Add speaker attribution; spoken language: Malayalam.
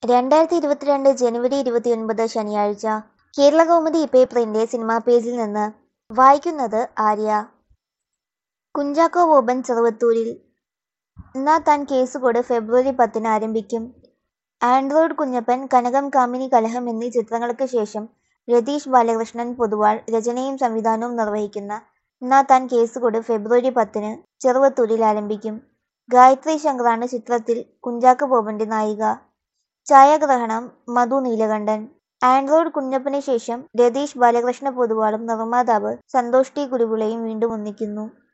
Speaker 1: രണ്ടായിരത്തി ഇരുപത്തിരണ്ട് ജനുവരി ഇരുപത്തിയൊൻപത് ശനിയാഴ്ച കേരളകൗമുദി പേപ്പറിന്റെ സിനിമാ പേജിൽ നിന്ന് വായിക്കുന്നത് ആര്യ കുഞ്ചാക്കോ ബോബൻ ചെറുവത്തൂരിൽ എന്നാ താൻ കേസുകൊട് ഫെബ്രുവരി പത്തിന് ആരംഭിക്കും ആൻഡ്രോയിഡ് കുഞ്ഞപ്പൻ കനകം കാമിനി കലഹം എന്നീ ചിത്രങ്ങൾക്ക് ശേഷം രതീഷ് ബാലകൃഷ്ണൻ പൊതുവാൾ രചനയും സംവിധാനവും നിർവഹിക്കുന്ന എന്നാ താൻ കേസുകൊട് ഫെബ്രുവരി പത്തിന് ചെറുവത്തൂരിൽ ആരംഭിക്കും ഗായത്രി ശങ്കറാണ് ചിത്രത്തിൽ കുഞ്ചാക്കോ ബോബന്റെ നായിക ഛായാഗ്രഹണം മധു നീലകണ്ഠൻ ആൻഡ്രോയിഡ് കുഞ്ഞപ്പന് ശേഷം രതീഷ് ബാലകൃഷ്ണ പൊതുവാളും നിർമ്മാതാവ് സന്തോഷ് ടി കുരുവിളയും വീണ്ടും ഒന്നിക്കുന്നു